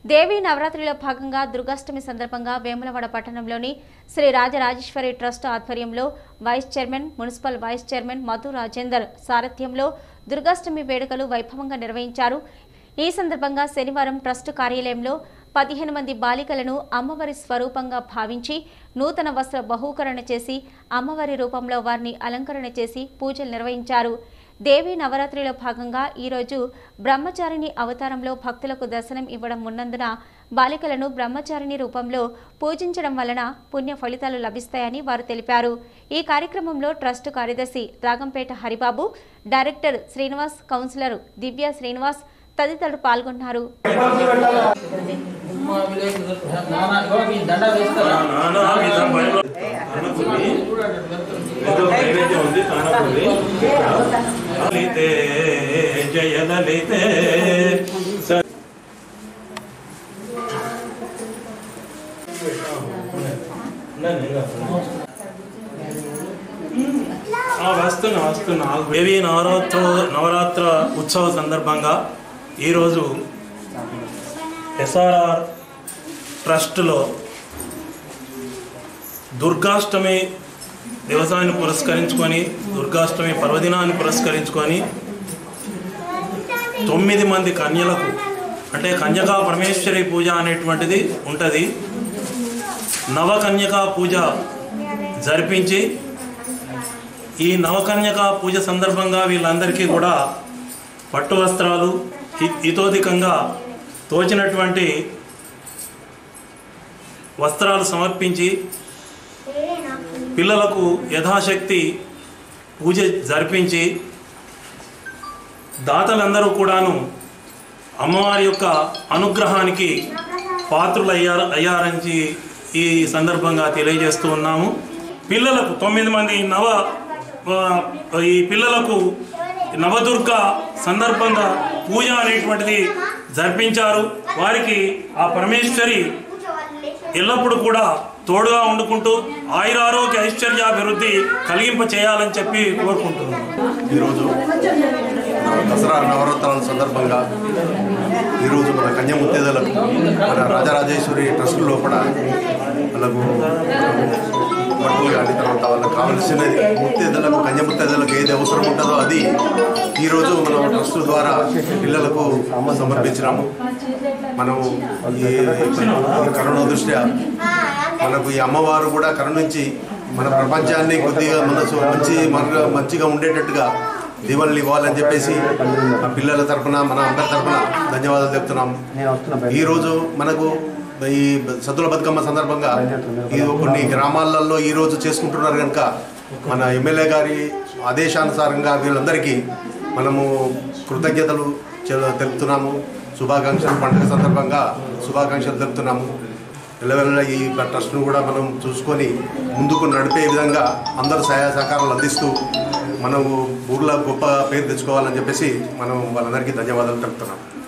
దేవీ నవరాత్రిలో భాగంగా దుర్గాష్టమి సందర్భంగా వేములవాడ పట్టణంలోని శ్రీ రాజరాజేశ్వరి ట్రస్ట్ ఆధ్వర్యంలో vice chairman municipal vice chairman Madhu Rajender సారథ్యంలో దుర్గాష్టమి వేడుకలు వైభవంగా నిర్వహించారు ఈ సందర్భంగా శనివారం ట్రస్ట్ కార్యాలయంలో పదిహేను మంది బాలికలను అమ్మవారి స్వరూపంగా భావించి నూతన వస్త్ర బహూకరణ చేసి అమ్మవారి రూపంలో వారిని అలంకరణ చేసి పూజలు నిర్వహించారు దేవి నవరాత్రిలో భాగంగా ఈరోజు బ్రహ్మచారిణి అవతారంలో భక్తులకు దర్శనం ఇవ్వడం ఉన్నందున బాలికలను బ్రహ్మచారిణి రూపంలో పూజించడం వలన పుణ్య ఫలితాలు లభిస్తాయని వారు తెలిపారు ఈ కార్యక్రమంలో ట్రస్ట్ కార్యదర్శి రాగంపేట హరిబాబు డైరెక్టర్ శ్రీనివాస్ కౌన్సిలర్ దివ్య శ్రీనివాస్ తదితరులు పాల్గొన్నారు దండ వేస్తారా నానావిధ భయం అనుకుని ఏదో నైవేద్యం ఉంది తానకుని లలితే జయ లలితే స- ఆ, వస్తున్నా వస్తున్నా దేవి నవరాత్ర నవరాత్ర ఉత్సవ సందర్భంగా ఈరోజు ఎస్ఆర్ఆర్ ట్రస్ట్లో దుర్గాష్టమి దివసాన్ని పురస్కరించుకొని దుర్గాష్టమి పర్వదినాన్ని పురస్కరించుకొని తొమ్మిది మంది కన్యలకు అంటే కన్యకా పరమేశ్వరి పూజ అనేటువంటిది ఉంటుంది నవకన్యకా పూజ జరిపించి ఈ నవకన్యకా పూజ సందర్భంగా వీళ్ళందరికీ కూడా పట్టు వస్త్రాలు హి- హితోధికంగా తోచినటువంటి వస్త్రాలు సమర్పించి పిల్లలకు యథాశక్తి పూజ జరిపించి దాతలందరూ కూడాను అమ్మవారి యొక్క అనుగ్రహానికి పాత్రులు అయ్యారు అయ్యారని ఈ సందర్భంగా తెలియజేస్తూ ఉన్నాము పిల్లలకు తొమ్మిది మంది నవ ఆ, ఈ పిల్లలకు నవదుర్గ సందర్భంగా పూజ అనేటువంటిది జరిపించారు వారికి ఆ పరమేశ్వరి ఎల్లప్పుడూ కూడా తోడుగా వండుకుంటూ ఆయురారోగ్య ఐశ్వర్యాభివృద్ధి కలిగింప చేయాలని చెప్పి కోరుకుంటున్నాను ఈరోజు దసరా నవరాత్రుల సందర్భంగా ఈరోజు మన కన్య ముత్తేదలకు మన రాజరాజేశ్వరి ట్రస్ట్ లోపల వాళ్ళకు పట్టులు కానీ తర్వాత వాళ్ళకి కావలసినది ముత్తేదలకు కన్య ముత్తేదలకు ఏది అవసరం ఉంటుందో అది ఈరోజు మనం ట్రస్ట్ ద్వారా పిల్లలకు సమర్పించినాము మనం ఈ కరోనా దృష్ట్యా మనకు ఈ అమ్మవారు కూడా కరుణించి మన ప్రపంచాన్ని కొద్దిగా మనసు మంచి మార్గ మంచిగా ఉండేటట్టుగా దీవెనలు ఇవ్వాలని చెప్పేసి ఆ పిల్లల తరపున మన అందరి తరపున ధన్యవాదాలు చెప్తున్నాం ఈరోజు మనకు ఈ సద్దుల బతుకమ్మ సందర్భంగా ఈ కొన్ని గ్రామాలలో ఈ రోజు చేసుకుంటున్నారు కనుక మన ఎమ్మెల్యే గారి ఆదేశానుసారంగా వీళ్ళందరికీ మనము కృతజ్ఞతలు చె- తెలుపుతున్నాము శుభాకాంక్షలు పండుగ సందర్భంగా శుభాకాంక్షలు తెలుపుతున్నాము వెళ్ళవెళ్ళ ఈ ట్రస్ట్ను కూడా మనం చూసుకొని ముందుకు నడిపే విధంగా అందరూ సహాయ సహకారాలు అందిస్తూ మనము ఊర్లో గొప్ప పేరు తెచ్చుకోవాలని చెప్పేసి మనం వాళ్ళందరికీ ధన్యవాదాలు తెలుపుతున్నాం